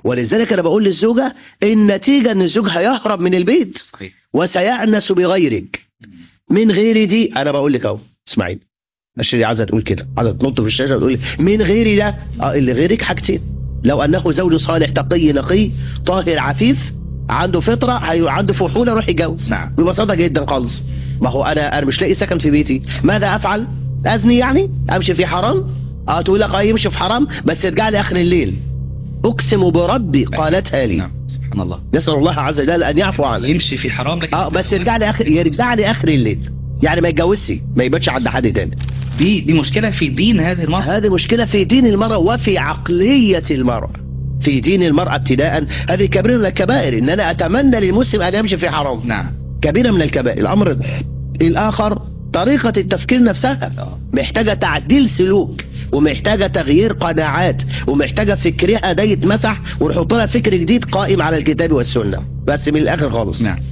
ولذلك انا بقول للزوجه النتيجه ان الزوج هيهرب من البيت صحيح وسيأنس بغيرك من غير دي انا بقول لك اهو اسمعيني الشريعه عايزه تقول كده عايزه تنط في الشاشه وتقول لي من غيري ده اه اللي غيرك حاجتين لو انه زوج صالح تقي نقي طاهر عفيف عنده فطره هي عنده فحوله روح يتجوز نعم. ببساطه جدا خالص ما هو انا انا مش لاقي سكن في بيتي ماذا افعل ازني يعني امشي في حرام اه تقول لك اه يمشي في حرام بس يرجع لي اخر الليل اقسم بربي قالتها لي نعم سبحان الله نسال الله عز وجل ان يعفو عنك يمشي في حرام لكن اه بس يرجع لي اخر يرجع لي اخر الليل يعني ما يتجوزش ما يباتش عند حد تاني دي دي مشكله في دين هذه المراه هذه مشكله في دين المراه وفي عقليه المراه في دين المراه ابتداء هذه كبيره من الكبائر ان انا اتمنى للمسلم ان يمشي في حرام نعم كبيره من الكبائر الامر الاخر طريقه التفكير نفسها آه. محتاجه تعديل سلوك ومحتاجه تغيير قناعات ومحتاجه فكرها ده يتمسح ونحط لها فكر جديد قائم على الكتاب والسنه بس من الاخر خالص نعم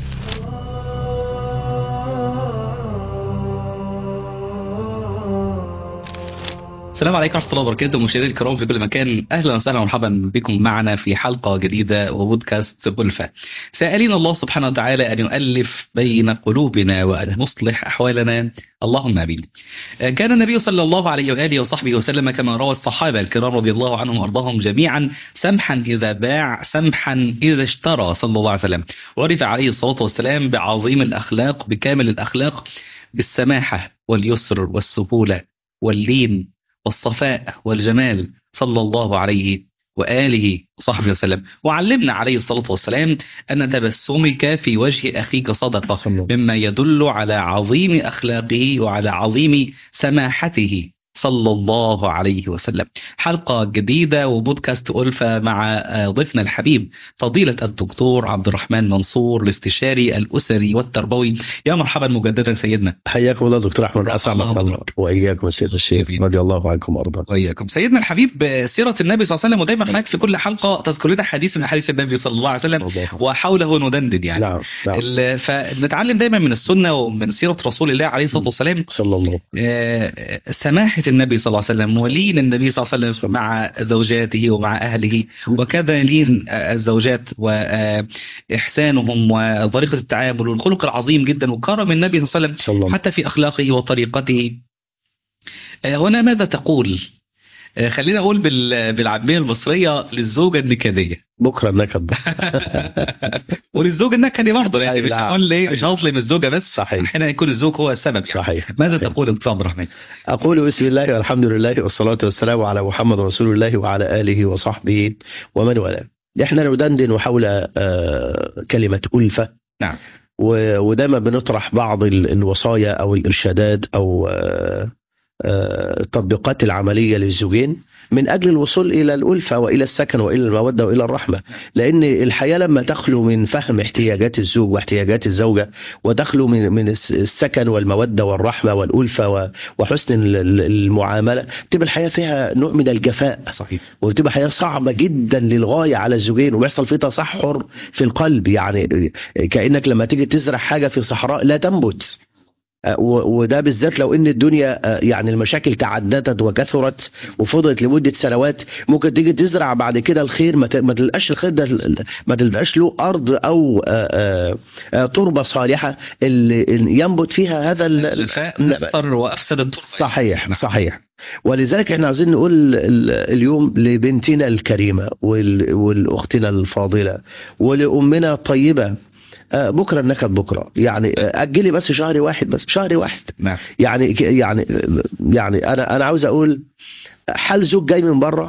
السلام عليكم ورحمة الله وبركاته مشاهدينا الكرام في كل مكان أهلا وسهلا ومرحبا بكم معنا في حلقة جديدة وبودكاست ألفة سائلين الله سبحانه وتعالى أن يؤلف بين قلوبنا وأن يصلح أحوالنا اللهم آمين كان النبي صلى الله عليه وآله وصحبه وسلم كما روى الصحابة الكرام رضي الله عنهم وأرضاهم جميعا سمحا إذا باع سمحا إذا اشترى صلى الله عليه وسلم عرف عليه الصلاة والسلام بعظيم الأخلاق بكامل الأخلاق بالسماحة واليسر والسهولة واللين والصفاء والجمال صلى الله عليه وآله وصحبه وسلم وعلمنا عليه الصلاة والسلام أن تبسمك في وجه أخيك صدقة صلى الله. مما يدل على عظيم أخلاقه وعلى عظيم سماحته صلى الله عليه وسلم حلقة جديدة وبودكاست ألفة مع آه، ضيفنا الحبيب فضيلة الدكتور عبد الرحمن منصور الاستشاري الأسري والتربوي يا مرحبا مجددا سيدنا حياكم الله دكتور احمد اسعد الله الله بك. واياكم سيد الشيخ جميل. رضي الله عنكم وارضاكم وإياكم سيدنا الحبيب آه، سيرة النبي صلى الله عليه وسلم ودايما حضرتك في كل حلقة تذكر لنا حديث من حديث النبي صلى الله عليه وسلم الله. وحوله ندندن يعني نعم نعم ال- فنتعلم دايما من السنة ومن سيرة رسول الله عليه الصلاة والسلام صلى الله آه، سماحة النبي صلى الله عليه وسلم ولين النبي صلى الله عليه وسلم مع زوجاته ومع أهله وكذا لين آه، الزوجات وإحسانهم وطريقة التعامل والخلق العظيم جدا وكرم النبي صلى الله عليه وسلم صلى الله حتى في أخلاقه وطريقته آه، هنا ماذا تقول آه، خلينا أقول بال- بالعامية المصرية للزوجة النكدية بكره النكد وللزوج النكدي برضه يعني أي مش نعم. هقول ليه مش هظلم الزوجة بس صحيح. أحيانا يكون الزوج هو السبب يعني. صحيح ماذا صحيح. تقول دكتور عبد الرحمن؟ أقول بسم الله والحمد لله والصلاة والسلام على محمد رسول الله وعلى آله وصحبه ومن والاه. احنا ندندن حول آه، كلمة ألفة نعم و- ودايما بنطرح بعض ال- الوصايا أو الإرشادات أو آه، آه، التطبيقات العملية للزوجين من أجل الوصول إلى الألفة وإلى السكن وإلى المودة وإلى الرحمة لأن الحياة لما تخلو من فهم احتياجات الزوج واحتياجات الزوجة وتخلو من من الس- السكن والمودة والرحمة والألفة و- وحسن ال- ال- المعاملة تبقى الحياة فيها نوع من الجفاء صحيح وبتبقى حياة صعبة جدا للغاية على الزوجين وبيحصل فيه تصحر في القلب يعني كأنك لما تيجي تزرع حاجة في صحراء لا تنبت آه، و- وده بالذات لو ان الدنيا آه، يعني المشاكل تعددت وكثرت وفضلت لمده سنوات ممكن تيجي تزرع بعد كده الخير ما ت- ما تلقاش الخير ده ما تلقاش له ارض او آه، آه، آه، تربه صالحه اللي اللي ينبت فيها هذا ال- ال- الجفاء لا، نفطر وافسد التربه صحيح صحيح ولذلك احنا عايزين نقول ال- اليوم لبنتنا الكريمه وال- والاختنا الفاضله ولامنا الطيبه آه، بكره النكد بكره يعني آه، اجلي بس شهر واحد بس شهر واحد نعم يعني ك- يعني يعني انا انا عاوز اقول حال زوج جاي من بره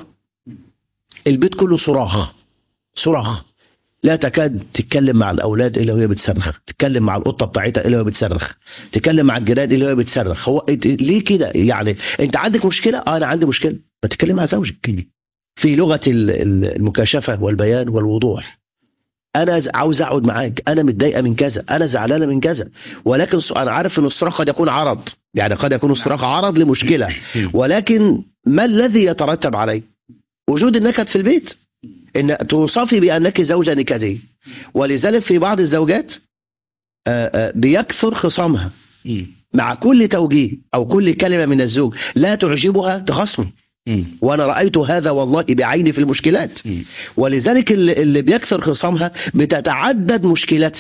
البيت كله صراخ صراخ لا تكاد تتكلم مع الاولاد الا وهي بتصرخ تتكلم مع القطه بتاعتها الا وهي بتصرخ تتكلم مع الجيران الا وهي بتصرخ هو إنت- ليه كده يعني انت عندك مشكله اه انا عندي مشكله ما تتكلم مع زوجك في لغه ال- ال- المكاشفه والبيان والوضوح انا ز- عاوز اقعد معاك انا متضايقه من كذا انا زعلانه من كذا ولكن ص- انا عارف ان الصراخ قد يكون عرض يعني قد يكون الصراخ عرض لمشكله ولكن ما الذي يترتب عليه وجود النكد في البيت ان توصفي بانك زوجه نكديه ولذلك في بعض الزوجات آه، آه، بيكثر خصامها مم. مع كل توجيه او كل كلمه من الزوج لا تعجبها تخصمه مم. وانا رايت هذا والله بعيني في المشكلات مم. ولذلك اللي, اللي بيكثر خصامها بتتعدد مشكلاتها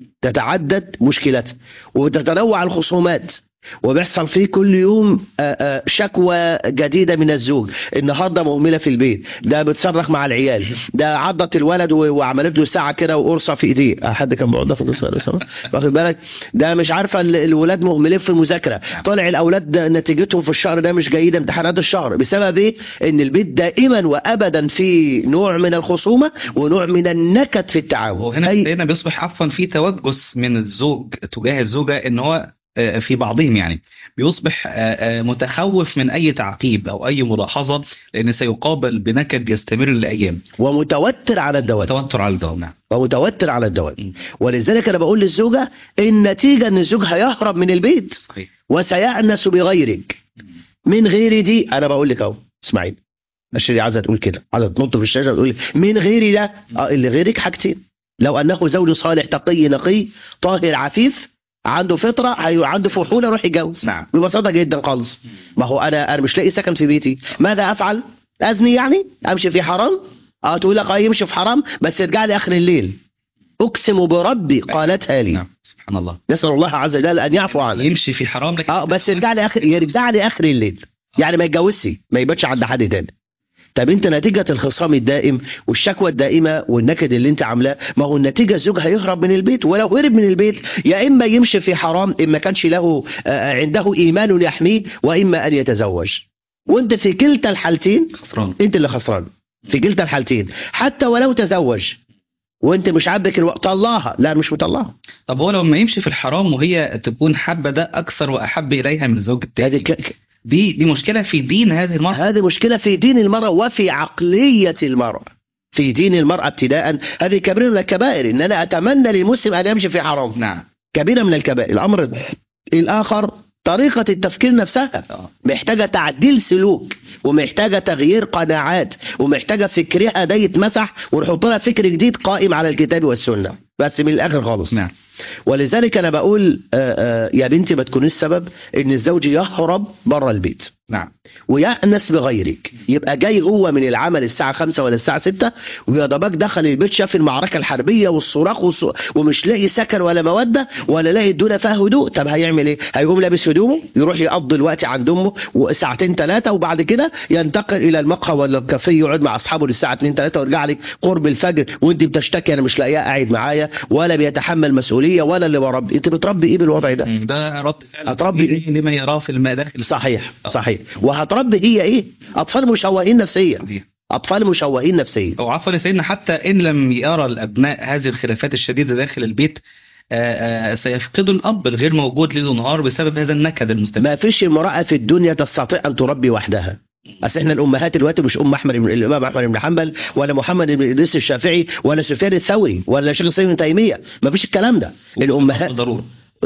تتعدد مشكلاتها وتتنوع الخصومات وبيحصل فيه كل يوم آه، آه، شكوى جديده من الزوج النهارده مهمله في البيت ده بتصرخ مع العيال ده عضت الولد و- وعملت له ساعه كده وقرصه في ايديه آه، حد كان بيقعد في القصه دي، سامع؟ واخد بالك ده مش عارفه ال- الولاد مهملين في المذاكره طالع الاولاد ده نتيجتهم في الشهر ده مش جيده امتحانات الشهر بسبب ايه ان البيت دائما وابدا في نوع من الخصومه ونوع من النكد في التعامل وهنا هي- هنا بيصبح عفوا في توجس من الزوج تجاه الزوجه ان هو آه، في بعضهم يعني بيصبح آه، آه، متخوف من اي تعقيب او اي ملاحظه لان سيقابل بنكد يستمر لايام ومتوتر على الدوام توتر على الدوام نعم ومتوتر على م. الدوام ولذلك انا بقول للزوجه النتيجه ان الزوج هيهرب من البيت صحيح وسيأنس بغيرك من غيري دي انا بقول لك اهو اسمعيني الشريعه عايزه تقول كده عايزه تنط في الشاشه وتقول لي من غيري ده اه اللي غيرك حاجتين لو انه زوج صالح تقي نقي طاهر عفيف عنده فطره هي عنده فحوله روح يتجوز نعم ببساطه جدا خالص ما هو انا انا مش لاقي سكن في بيتي ماذا افعل ازني يعني امشي في حرام اه تقول لك اه يمشي في حرام بس يرجع لي اخر الليل اقسم بربي قالتها لي نعم سبحان الله نسال الله عز وجل ان يعفو عنك يمشي في حرام لكن اه بس يرجع لي اخر يرجع لي اخر الليل يعني ما يتجوزش ما يباتش عند حد تاني طب انت نتيجه الخصام الدائم والشكوى الدائمه والنكد اللي انت عاملاه ما هو النتيجه الزوج هيهرب من البيت ولو هرب من البيت يا اما يمشي في حرام ان ما كانش له آه، عنده ايمان يحميه واما ان يتزوج وانت في كلتا الحالتين خسران انت اللي خسران في كلتا الحالتين حتى ولو تزوج وانت مش عاجبك الوقت طلعها لا أنا مش مطلعها طب هو لما يمشي في الحرام وهي تكون حابه ده اكثر واحب اليها من الزوج هذه التاني ك... دي دي مشكله في دين هذه المراه هذه مشكلة في دين المرأة وفي عقلية المرأة في دين المرأة ابتداء هذه كبيرة من الكبائر إن أنا أتمنى للمسلم أن يمشي في حرام نعم كبيرة من الكبائر الأمر الآخر طريقة التفكير نفسها اه محتاجة تعديل سلوك ومحتاجة تغيير قناعات ومحتاجة فكرها ده يتمسح ونحط لها فكر جديد قائم على الكتاب والسنة بس من الآخر خالص نعم ولذلك أنا بقول آه، آه، يا بنتي ما تكونيش السبب إن الزوج يهرب بره البيت نعم ويأنس بغيرك يبقى جاي هو من العمل الساعة خمسة ولا الساعة ستة ويا ضباك دخل البيت شاف المعركة الحربية والصراخ والص... ومش لاقي سكن ولا مودة ولا لاقي الدنيا فيها هدوء طب هيعمل ايه هيقوم لابس هدومه يروح يقضي الوقت عند امه وساعتين ثلاثة وبعد كده ينتقل الى المقهى ولا الكافيه يقعد مع اصحابه للساعة 2 3 ويرجع لك قرب الفجر وانت بتشتكي انا مش لاقياه قاعد معايا ولا بيتحمل مسؤولية ولا اللي بربي انت بتربي ايه بالوضع ده مم. ده رد فعل هتربي طبيعي لما يراه في المداخل صحيح صحيح وهتربي هي ايه اطفال مشوهين نفسيا دي. اطفال مشوهين نفسيا او عفوا يا سيدنا حتى ان لم يرى الابناء هذه الخلافات الشديده داخل البيت آه، آه، سيفقدوا الاب الغير موجود ليل ونهار بسبب هذا النكد المستمر ما فيش امراه في الدنيا تستطيع ان تربي وحدها اصل احنا الامهات دلوقتي مش ام احمد بن الامام احمد بن حنبل ولا محمد بن ادريس الشافعي ولا سفيان الثوري ولا شيخ الاسلام ابن تيميه ما فيش الكلام ده الامهات ضروره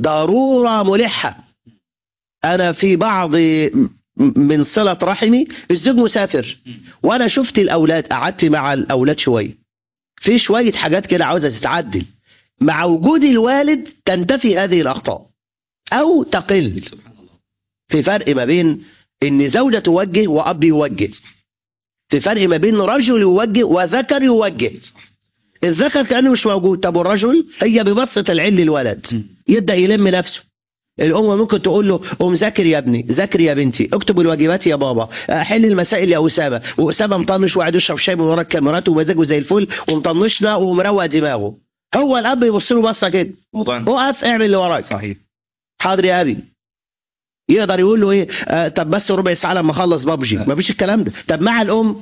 ضروره ملحه انا في بعض م- من صله رحمي الزوج مسافر وانا شفت الاولاد قعدت مع الاولاد شويه في شويه حاجات كده عاوزه تتعدل مع وجود الوالد تنتفي هذه الاخطاء او تقل سبحان الله في فرق ما بين ان زوجة توجه واب يوجه في فرق ما بين رجل يوجه وذكر يوجه الذكر كانه مش موجود طب والرجل هي ببسط العين للولد مم. يبدا يلم نفسه الام ممكن تقول له قوم ذاكر يا ابني ذاكر يا بنتي اكتب الواجبات يا بابا حل المسائل يا اسامه واسامه مطنش وقاعد يشرب شاي من ورا الكاميرات ومزاجه زي الفل ومطنشنا ومروق دماغه هو الاب يبص له بصه كده موضوع اقف اعمل اللي وراك صحيح حاضر يا ابي يقدر يقول له ايه آه طب بس ربع ساعه لما اخلص بابجي لا. مفيش الكلام ده طب مع الام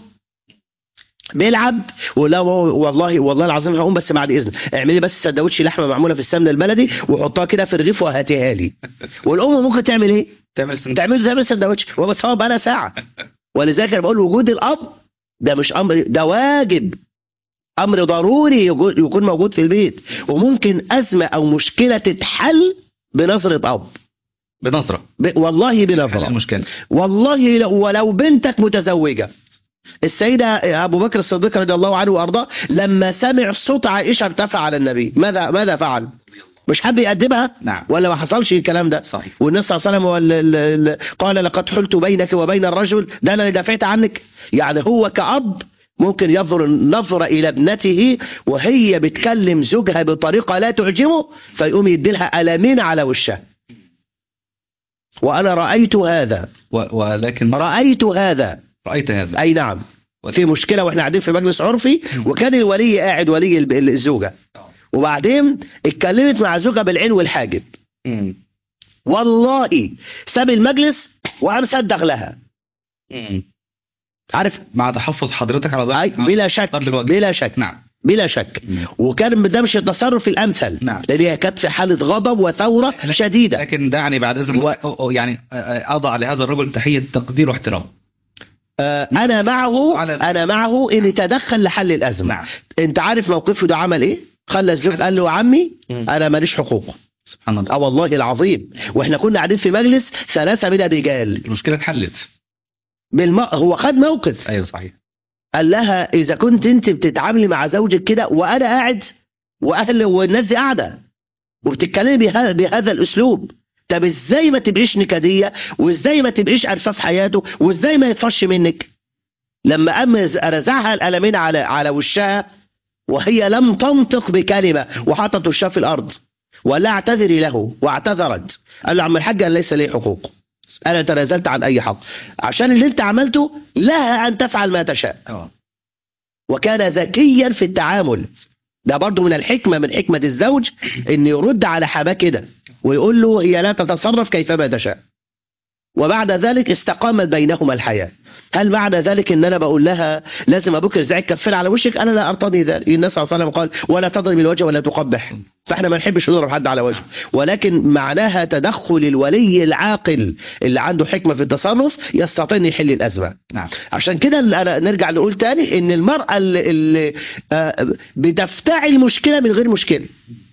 بيلعب ولا هو- والله والله العظيم هقوم بس بعد اذن اعملي بس سندوتش لحمه معموله في السمنه البلدي وحطها كده في الرغيف وهاتيها لي والام ممكن تعمل ايه تعمل سن... تعمل زي ما السندوتش هو بس هو بقى ساعه ولذلك انا بقول وجود الاب ده مش امر ده واجب امر ضروري يجو- يكون موجود في البيت وممكن ازمه او مشكله تتحل بنظره اب بنظره ب... والله حل بنظره المشكله والله لو ولو بنتك متزوجه السيدة أبو بكر الصديق رضي الله عنه وأرضاه لما سمع صوت عائشة ارتفع على النبي ماذا ماذا فعل؟ مش حد يقدمها نعم ولا ما حصلش الكلام ده صحيح والنبي صلى الله عليه وسلم هو ال- ال- ال- قال لقد حلت بينك وبين الرجل ده انا اللي دافعت عنك يعني هو كأب ممكن ينظر نظرة إلى ابنته وهي بتكلم زوجها بطريقة لا تعجبه فيقوم يديلها قلمين على وشها وأنا رأيت هذا و- ولكن رأيت هذا رأيت هذا أي نعم في مشكلة واحنا قاعدين في مجلس عرفي وكان الولي قاعد ولي الب- الزوجة وبعدين اتكلمت مع زوجها بالعين والحاجب مم. والله ساب المجلس وقام صدق لها مم. عارف مع تحفظ حضرتك على أي ضرب بلا شك ضرب الوجه بلا شك نعم بلا شك مم. وكان ده مش التصرف الامثل نعم. لان هي كانت في حاله غضب وثوره لكن- شديده لكن دعني بعد اذنك و- أو- أو يعني آه، آه، اضع لهذا الرجل تحيه تقدير واحترام آه انا معه على- انا معه ان يتدخل لحل الازمه نعم انت عارف موقفه ده عمل ايه خلى الزوج قال له يا عمي مم. انا ماليش حقوق سبحان الله اه والله العظيم واحنا كنا قاعدين في مجلس ثلاثه من الرجال المشكله اتحلت بالم... هو خد موقف ايوه صحيح قال لها اذا كنت انت بتتعاملي مع زوجك كده وانا قاعد واهل والناس دي قاعده وبتتكلمي بهذا, بهذا الاسلوب طب ازاي ما تبقيش نكديه وازاي ما تبقيش عارفه في حياته وازاي ما يطفش منك لما قام رزعها القلمين على على وشها وهي لم تنطق بكلمه وحطت وشها في الارض ولا اعتذري له واعتذرت قال له عم الحاج انا ليس لي حقوق انا تنازلت عن اي حق عشان اللي انت عملته لها ان تفعل ما تشاء اه وكان ذكيا في التعامل ده برضو من الحكمة من حكمة الزوج ان يرد على حماه كده ويقول له هي لا تتصرف كيفما تشاء وبعد ذلك استقامت بينهما الحياة هل معنى ذلك ان انا بقول لها لازم ابوك يرزعك كفين على وشك انا لا ارتضي ذلك النبي صلى الله عليه وسلم قال ولا تضرب الوجه ولا تقبح فاحنا ما نحبش نضرب حد على وجهه ولكن معناها تدخل الولي العاقل اللي عنده حكمة في التصرف يستطيع ان يحل الازمة نعم عشان كده أنا نرجع نقول تاني ان المرأة اللي, اللي آه، بتفتعل مشكلة من غير مشكلة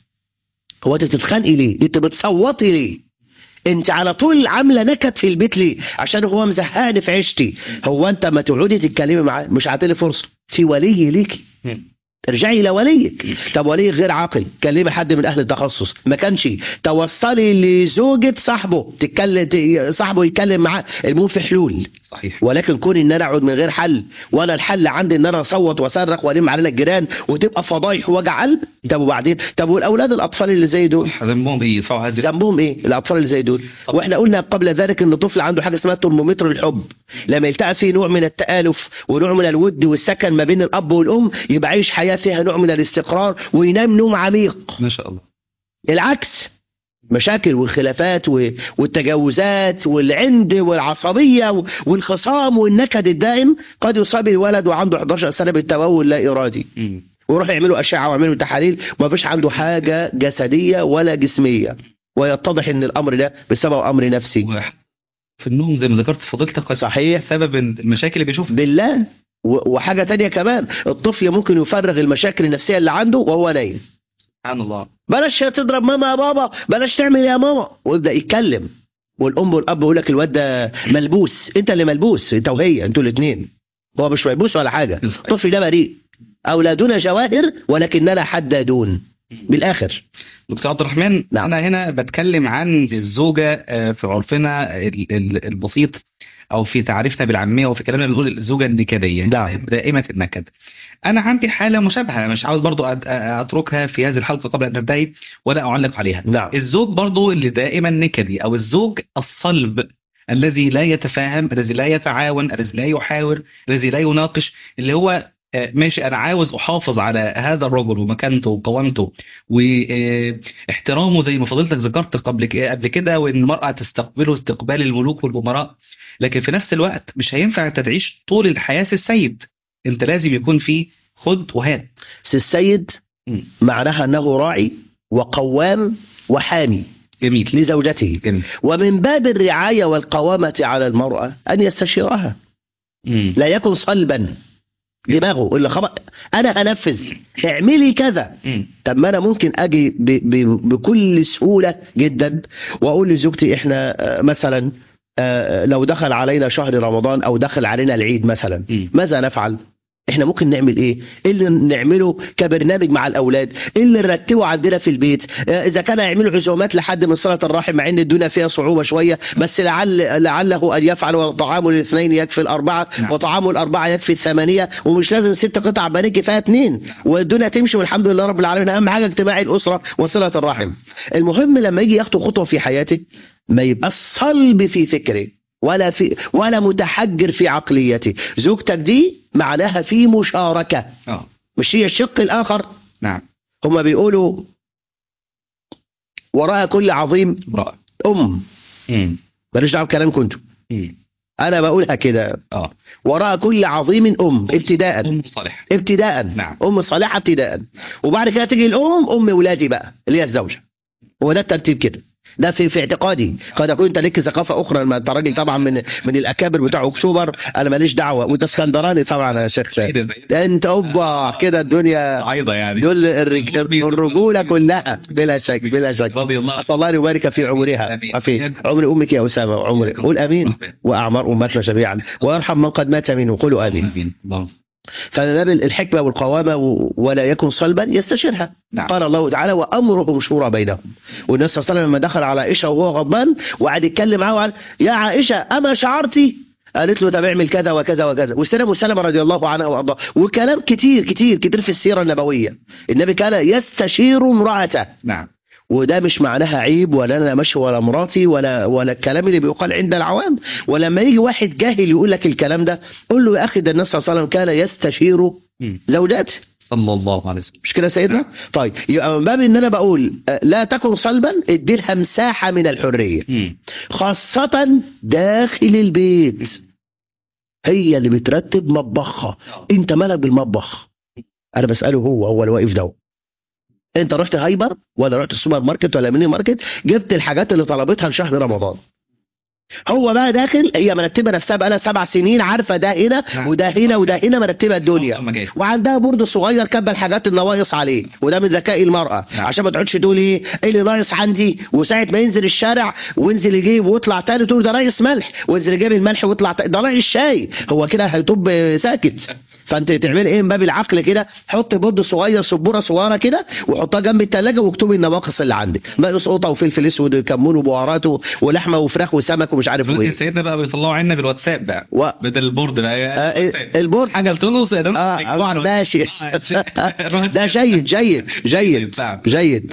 هو انت بتتخانقي ليه انت بتصوتي ليه انت على طول عامله نكد في البيت ليه عشان هو مزهقني في عيشتي هو انت ما تقعدي تتكلمي معاه مش هتلاقي فرصه في ولي ليكي مم. ارجعي الى وليك طب ولي غير عاقل كلمي حد من اهل التخصص ما كانش توصلي لزوجة صاحبه تتكلم ت- صاحبه يتكلم معاه المهم في حلول صحيح ولكن كوني ان انا اقعد من غير حل وانا الحل عندي ان انا اصوت واصرخ والم علينا الجيران وتبقى فضايح ووجع قلب طب وبعدين طب والاولاد الاطفال اللي زي دول ذنبهم ايه يدفعوا هذه ذنبهم ايه الاطفال اللي زي دول طب. واحنا قلنا قبل ذلك ان الطفل عنده حاجه اسمها ترمومتر الحب لما يلتقى فيه نوع من التالف ونوع من الود والسكن ما بين الاب والام يبقى عايش حياه فيها نوع من الاستقرار وينام نوم عميق ما شاء الله العكس مشاكل والخلافات و- والتجاوزات والعند والعصبية و- والخصام والنكد الدائم قد يصاب الولد وعنده 11 سنة بالتبول لا إرادي مم. ويروح يعملوا أشعة ويعملوا تحاليل ما فيش عنده حاجة جسدية ولا جسمية ويتضح ان الامر ده بسبب امر نفسي وح- في النوم زي ما ذكرت فضيلتك قد صحيح سبب المشاكل اللي بيشوفها بالله و- وحاجة تانية كمان الطفل ممكن يفرغ المشاكل النفسية اللي عنده وهو نايم سبحان الله بلاش تضرب ماما يا بابا بلاش تعمل يا ماما ويبدا يتكلم والام والاب يقول لك الواد ده ملبوس انت اللي ملبوس انت وهي انتوا الاثنين هو مش ملبوس ولا حاجه صحيح. الطفل ده بريء اولادنا جواهر ولكننا حدادون بالاخر دكتور عبد الرحمن نعم. انا هنا بتكلم عن الزوجه آه، في عرفنا ال- ال- البسيط او في تعريفنا بالعاميه وفي كلامنا بنقول الزوجه النكديه نعم. دائمه النكد انا عندي حاله مشابهه مش عاوز برضو أت- اتركها في هذه الحلقه قبل ان ننتهي ولا اعلق عليها نعم الزوج برضو اللي دائما نكدي او الزوج الصلب الذي لا يتفاهم الذي لا يتعاون الذي لا يحاور الذي لا يناقش اللي هو آه، ماشي انا عاوز احافظ على هذا الرجل ومكانته وقوامته واحترامه زي ما فضلتك ذكرت قبل ك- قبل كده وان المراه تستقبله استقبال الملوك والامراء لكن في نفس الوقت مش هينفع انت تعيش طول الحياه سي السيد انت لازم يكون في خد وهات سي السيد مم. معناها انه راعي وقوام وحامي جميل لزوجته جميل ومن باب الرعايه والقوامه على المراه ان يستشيرها مم. لا يكن صلبا دماغه اللي خبط انا هنفذ اعملي كذا مم. طب ما انا ممكن اجي ب ب بكل سهوله جدا واقول لزوجتي احنا آه، مثلا آه، لو دخل علينا شهر رمضان او دخل علينا العيد مثلا مم. ماذا نفعل احنا ممكن نعمل ايه ايه اللي نعمله كبرنامج مع الاولاد ايه اللي نرتبه عندنا في البيت آه، اذا كان يعملوا عزومات لحد من صله الرحم مع ان الدنيا فيها صعوبه شويه بس لعل لعله ان يفعل وطعام الاثنين يكفي الاربعه نعم. وطعام الاربعه يكفي الثمانيه ومش لازم ست قطع بانيه كفايه اثنين والدنيا تمشي والحمد لله رب العالمين اهم حاجه اجتماع الاسره وصله الرحم المهم لما يجي يخطو خطوه في حياتك ما يبقى صلب في فكره ولا في ولا متحجر في عقليته زوجتك دي معناها في مشاركه اه مش هي الشق الاخر نعم هما بيقولوا وراء كل عظيم رائع ام مم. ماليش دعوه بكلامكم انتوا مم. انا بقولها كده اه وراء كل عظيم ام ابتداء ام صالح ابتداء نعم. ام صالحه ابتداء وبعد كده تيجي الام ام ولادي بقى اللي هي الزوجه هو ده الترتيب كده ده في في اعتقادي قد يكون انت لك ثقافه اخرى لما انت راجل طبعا من من الاكابر بتوع اكتوبر انا ماليش دعوه وانت اسكندراني طبعا يا شيخ ايه ده زي ده انت اوبا كده الدنيا عايضه يعني دول الرج- الرجوله كلها بلا شك بلا شك رضي الله اسال الله ان يبارك في عمرها آمين. وفي عمر امك يا اسامه وعمر قول امين واعمار امتنا جميعا ويرحم من قد مات منه قولوا امين امين اللهم فمن باب الحكمه والقوامه و- ولا يكن صلبا يستشيرها نعم. قال الله تعالى وامرهم شورى بينهم والنبي صلى الله عليه وسلم لما دخل على عائشه وهو غضبان وقعد يتكلم معاه وقال يا عائشه اما شعرتي قالت له طب اعمل كذا وكذا وكذا والسلام وسلم رضي الله عنها وارضاه وكلام كتير كتير كتير في السيره النبويه النبي كان يستشير امراته نعم وده مش معناها عيب ولا انا ماشي ولا مراتي ولا ولا الكلام اللي بيقال عند العوام ولما يجي واحد جاهل يقول لك الكلام ده قول له يا اخي ده النبي صلى الله عليه وسلم كان يستشير مم. زوجاته صلى الله عليه وسلم مش كده يا سيدنا طيب يبقى من باب ان انا بقول آه، لا تكن صلبا ادي لها مساحه من الحريه مم. خاصه داخل البيت هي اللي بترتب مطبخها انت مالك بالمطبخ انا بساله هو هو اللي واقف ده انت رحت هايبر ولا رحت السوبر ماركت ولا ميني ماركت جبت الحاجات اللي طلبتها لشهر رمضان هو بقى داخل هي مرتبه نفسها بقى لها سبع سنين عارفه ده هنا نعم. وده هنا وده هنا مرتبه الدنيا ما جاي. وعندها برد صغير كب الحاجات النواقص عليه وده من ذكاء المرأة نعم. عشان ما تقعدش تقول ايه ايه اللي ناقص عندي وساعة ما ينزل الشارع وينزل يجيب ويطلع تاني تقول ده ناقص ملح وينزل يجيب الملح ويطلع تاني ده ناقص شاي هو كده هيطب ساكت فانت تعمل ايه من باب العقل كده حط برد صغير سبوره صغيره كده وحطها جنب التلاجة واكتبي النواقص اللي عندك ناقص قطه وفلفل اسود وكمون وبهارات و- ولحمه وفراخ وسمك ومش عارف دلوقتي ايه سيدنا بقى بيطلعوا عنا بالواتساب بقى و... بدل البورد بقى آه البرد حاجه قلت له سيدنا آه ماشي ده جيد جيد جيد جيد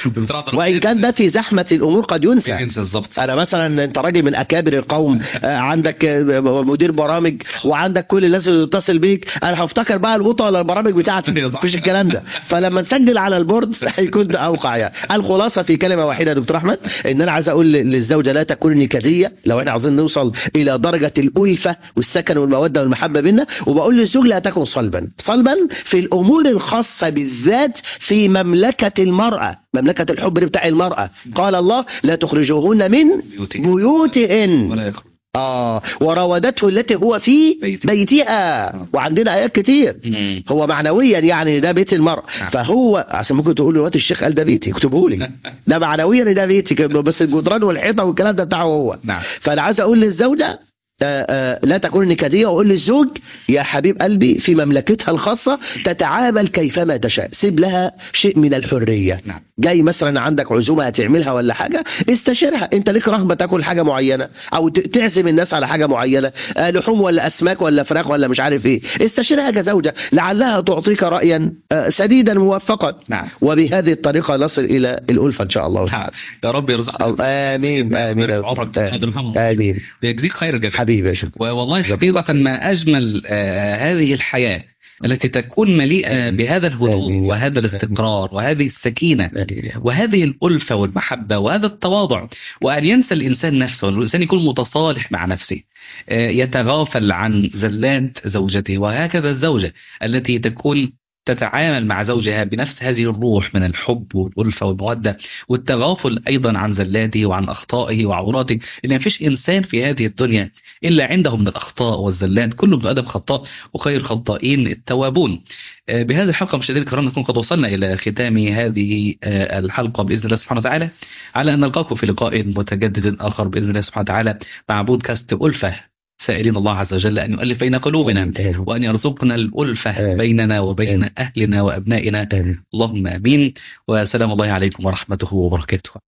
وان كان ده في زحمه الامور قد ينسى انسى بالظبط انا مثلا انت راجل من اكابر القوم آه، عندك آه، مدير برامج وعندك كل الناس اللي تتصل بيك انا هفتكر بقى القطه ولا البرامج بتاعتي مفيش الكلام ده فلما نسجل على البورد هيكون ده اوقع يعني الخلاصه في كلمه واحده يا دكتور احمد ان انا عايز اقول للزوجه لا تكون نكديه لو احنا عاوزين نوصل الى درجه الالفه والسكن والموده والمحبه بينا وبقول للزوج لا تكن صلبا صلبا في الامور الخاصه بالذات في مملكه المراه مملكه الحب بتاع المراه قال الله لا تخرجوهن من بيوتي بيوتهن ولا يخرج اه وراودته التي هو في بيتي. بيتها وعندنا ايات كتير مم. هو معنويا يعني ده بيت المرأة نعم. فهو عشان ممكن تقول دلوقتي الشيخ قال ده بيتي اكتبه لي ده معنويا ده بيتي بس الجدران والحيطه والكلام ده بتاعه هو نعم فانا عايز اقول للزوجه آه، آه، لا تكون نكديه واقول للزوج يا حبيب قلبي في مملكتها الخاصه تتعامل كيفما تشاء سيب لها شيء من الحريه نعم جاي مثلا عندك عزومه هتعملها ولا حاجه استشيرها انت ليك رغبه تاكل حاجه معينه او ت- تعزم الناس على حاجه معينه آه، لحوم ولا اسماك ولا فراخ ولا مش عارف ايه استشيرها كزوجه لعلها تعطيك رايا آه، سديدا موفقا نعم وبهذه الطريقه نصل الى الالفه ان شاء الله نعم. يا رب يرزقك امين امين يا عمرك رب. قدر محمد. امين ويجزيك خير الجزاء حبيبي يا شيخ والله حقيقة ما أجمل آه، هذه الحياة التي تكون مليئة بهذا الهدوء آمين. وهذا الاستقرار وهذه السكينة وهذه الألفة والمحبة وهذا التواضع وأن ينسى الإنسان نفسه الإنسان يكون متصالح مع نفسه آه، يتغافل عن زلات زوجته وهكذا الزوجة التي تكون تتعامل مع زوجها بنفس هذه الروح من الحب والألفة والمودة والتغافل أيضا عن زلاته وعن أخطائه وعوراته لأن مفيش إنسان في هذه الدنيا إلا عنده من الأخطاء والزلات كل ابن آدم خطاء وخير الخطائين التوابون آه، بهذه الحلقة مشاهدينا الكرام نكون قد وصلنا إلى ختام هذه آه، الحلقة بإذن الله سبحانه وتعالى على أن نلقاكم في لقاء متجدد آخر بإذن الله سبحانه وتعالى مع بودكاست ألفة سائلين الله عز وجل أن يؤلف بين قلوبنا آمين. وأن يرزقنا الألفة آمين. بيننا وبين آمين. أهلنا وأبنائنا آمين. اللهم آمين وسلام الله عليكم ورحمته وبركاته